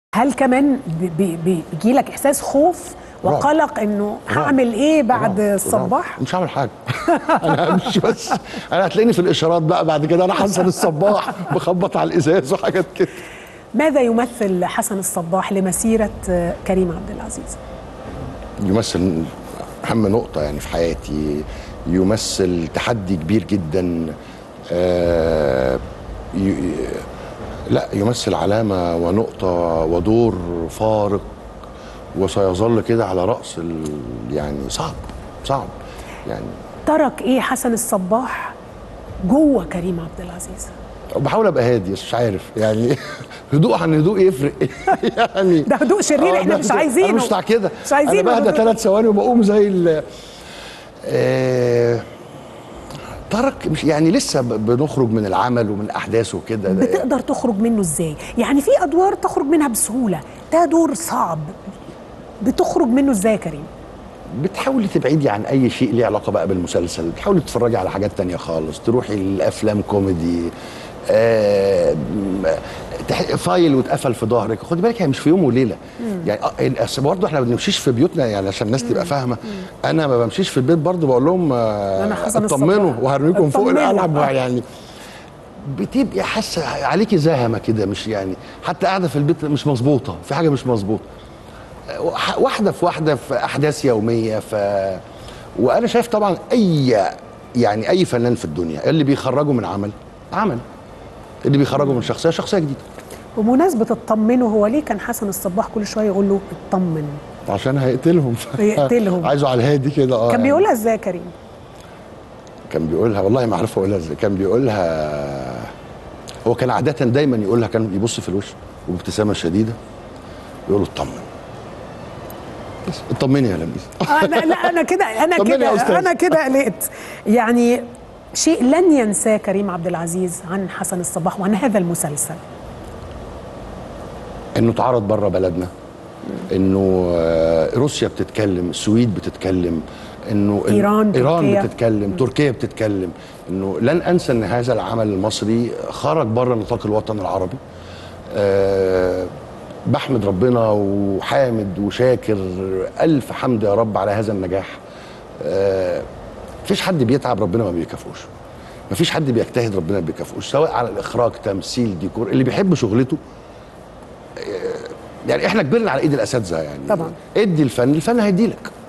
هل كمان بي- بي- بيجي لك احساس خوف رعب. وقلق انه رعب. هعمل ايه بعد رعب. الصباح رعب. مش هعمل حاجه انا همشي بس انا هتلاقيني في الاشارات بقى بعد كده انا حسن الصباح بخبط على الازاز وحاجات كده ماذا يمثل حسن الصباح لمسيره آه، كريم عبد العزيز يمثل اهم نقطه يعني في حياتي يمثل تحدي كبير جدا آه، ي- لا يمثل علامه ونقطه ودور فارق وسيظل كده على راس ال... يعني صعب صعب يعني ترك ايه حسن الصباح جوه كريم عبد العزيز بحاول ابقى هادي بس مش عارف يعني هدوء عن هدوء يفرق يعني ده هدوء شرير، آه، إحنا ده مش هدوء. عايزينه. انا مش بتاع كده مش عايزينه انا بهدى هدوء. ثلاث ثواني وبقوم زي ال آه، ترك مش يعني لسه ب- بنخرج من العمل ومن احداثه وكده ده- بتقدر تخرج منه ازاي يعني في ادوار تخرج منها بسهوله ده دور صعب بتخرج منه ازاي يا كريم بتحاولي تبعدي عن اي شيء ليه علاقه بقى بالمسلسل بتحاولي تتفرجي على حاجات تانية خالص تروحي الافلام كوميدي آه م- تح- فايل واتقفل في ظهرك خدي بالك هي مش في يوم وليله يعني آه، أصل برضه احنا ما بنمشيش في بيوتنا يعني عشان الناس تبقى فاهمه انا ما بمشيش في البيت برضه بقول لهم آه أنا حسن اطمنوا الصباح. وهرميكم فوق اطمنوا. القلم آه. يعني بتبقي حاسه عليكي زهمه كده مش يعني حتى قاعده في البيت مش مظبوطه في حاجه مش مظبوطه وح- واحده في واحده في احداث يوميه ف وانا شايف طبعا اي يعني اي فنان في الدنيا اللي بيخرجه من عمل عمل اللي بيخرجه من شخصيه شخصيه جديده بمناسبه اطمنه هو ليه كان حسن الصباح كل شويه يقول له اطمن عشان هيقتلهم هيقتلهم. عايزه على الهادي كده اه كان يعني. بيقولها ازاي يا كريم كان بيقولها والله ما عارف اقولها ازاي كان بيقولها هو كان عاده دايما يقولها كان يبص في الوش وبابتسامه شديده يقول له اطمن بس اطمني يا لميس انا لا انا كده انا طمني يا أستاذ. كده انا كده قلقت يعني شيء لن ينساه كريم عبد العزيز عن حسن الصباح وعن هذا المسلسل انه اتعرض بره بلدنا انه آه، روسيا بتتكلم السويد بتتكلم انه إن- إيران، ايران تركيا. بتتكلم تركيا بتتكلم انه لن انسى ان هذا العمل المصري خرج بره نطاق الوطن العربي أه بحمد ربنا وحامد وشاكر الف حمد يا رب على هذا النجاح أه مفيش حد بيتعب ربنا ما بيكافئوش مفيش حد بيجتهد ربنا ما بيكافئوش سواء على الاخراج تمثيل ديكور اللي بيحب شغلته يعني احنا كبرنا على ايد الاساتذه يعني طبعا. ادي الفن الفن هيديلك